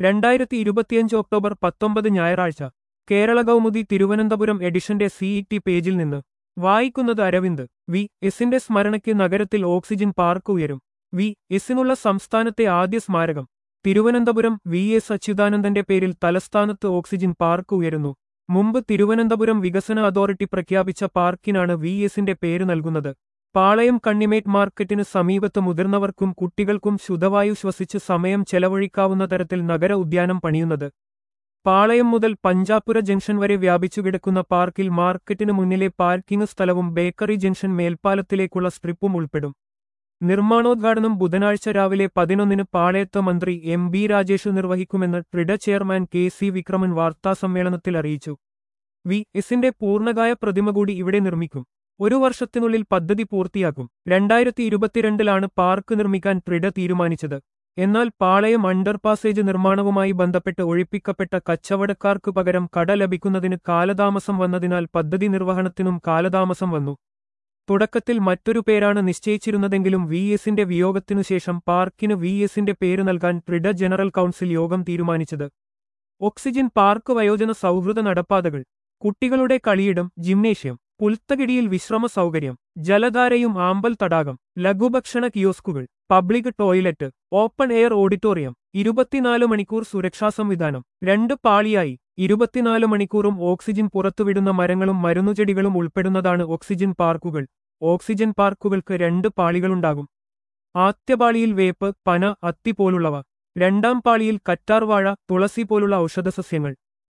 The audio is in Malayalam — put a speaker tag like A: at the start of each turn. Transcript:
A: രണ്ടായിരത്തി ഇരുപത്തിയഞ്ച് ഒക്ടോബർ പത്തൊമ്പത് ഞായറാഴ്ച കേരള കൗമുദി തിരുവനന്തപുരം എഡിഷന്റെ സിഇടി പേജിൽ നിന്ന് വായിക്കുന്നത് അരവിന്ദ് വി എസിന്റെ സ്മരണയ്ക്ക് നഗരത്തിൽ ഓക്സിജൻ പാർക്ക് ഉയരും വി എസിനുള്ള സംസ്ഥാനത്തെ ആദ്യ സ്മാരകം തിരുവനന്തപുരം വി എസ് അച്യുതാനന്ദന്റെ പേരിൽ തലസ്ഥാനത്ത് ഓക്സിജൻ പാർക്ക് ഉയരുന്നു മുമ്പ് തിരുവനന്തപുരം വികസന അതോറിറ്റി പ്രഖ്യാപിച്ച പാർക്കിനാണ് വി എസിന്റെ പേര് നൽകുന്നത് പാളയം കണ്ണിമേറ്റ് മാർക്കറ്റിന് സമീപത്ത് മുതിർന്നവർക്കും കുട്ടികൾക്കും ശുദ്ധവായു ശ്വസിച്ച് സമയം ചെലവഴിക്കാവുന്ന തരത്തിൽ നഗര ഉദ്യാനം പണിയുന്നത് പാളയം മുതൽ പഞ്ചാപുര ജംഗ്ഷൻ വരെ വ്യാപിച്ചുകിടക്കുന്ന പാർക്കിൽ മാർക്കറ്റിന് മുന്നിലെ പാർക്കിംഗ് സ്ഥലവും ബേക്കറി ജംഗ്ഷൻ മേൽപ്പാലത്തിലേക്കുള്ള സ്ട്രിപ്പും ഉൾപ്പെടും നിർമ്മാണോദ്ഘാടനം ബുധനാഴ്ച രാവിലെ പതിനൊന്നിന് പാളയത്ത് മന്ത്രി എം ബി രാജേഷ് നിർവഹിക്കുമെന്ന് TRIDA chairman K C Vikraman വാർത്താസമ്മേളനത്തിൽ അറിയിച്ചു വി എസിന്റെ പൂർണ്ണകായ പ്രതിമ കൂടി ഇവിടെ നിർമ്മിക്കും ഒരു വർഷത്തിനുള്ളിൽ പദ്ധതി പൂർത്തിയാക്കും രണ്ടായിരത്തി ഇരുപത്തിരണ്ടിലാണ് പാർക്ക് നിർമ്മിക്കാൻ ട്രിഡ തീരുമാനിച്ചത് എന്നാൽ പാളയം അണ്ടർപാസേജ് നിർമ്മാണവുമായി ബന്ധപ്പെട്ട് ഒഴിപ്പിക്കപ്പെട്ട കച്ചവടക്കാർക്ക് പകരം കട ലഭിക്കുന്നതിന് കാലതാമസം വന്നതിനാൽ പദ്ധതി നിർവഹണത്തിനും കാലതാമസം വന്നു തുടക്കത്തിൽ മറ്റൊരു പേരാണ് നിശ്ചയിച്ചിരുന്നതെങ്കിലും വി എസിന്റെ വിയോഗത്തിനുശേഷം പാർക്കിന് വി എസിന്റെ പേര് നൽകാൻ ട്രിഡ ജനറൽ കൗൺസിൽ യോഗം തീരുമാനിച്ചത് ഓക്സിജൻ പാർക്ക് വയോജന സൗഹൃദ നടപ്പാതകൾ കുട്ടികളുടെ കളിയിടം ജിംനേഷ്യം പുൽത്തകിടിയിൽ വിശ്രമ സൗകര്യം ജലധാരയും ആമ്പൽ തടാകം ലഘുഭക്ഷണ കിയോസ്കുകൾ public toilet open air auditorium ഇരുപത്തിനാല് മണിക്കൂർ സുരക്ഷാ സംവിധാനം രണ്ട് പാളിയായി ഇരുപത്തിനാല് മണിക്കൂറും ഓക്സിജൻ പുറത്തുവിടുന്ന മരങ്ങളും മരുന്നുചെടികളും ഉൾപ്പെടുന്നതാണ് ഓക്സിജൻ പാർക്കുകൾ ഓക്സിജൻ പാർക്കുകൾക്ക് രണ്ട് പാളികളുണ്ടാകും ആദ്യപാളിയിൽ വേപ്പ് പന അത്തി പോലുള്ളവ രണ്ടാം പാളിയിൽ കറ്റാർവാഴ തുളസി പോലുള്ള ഔഷധസസ്യങ്ങൾ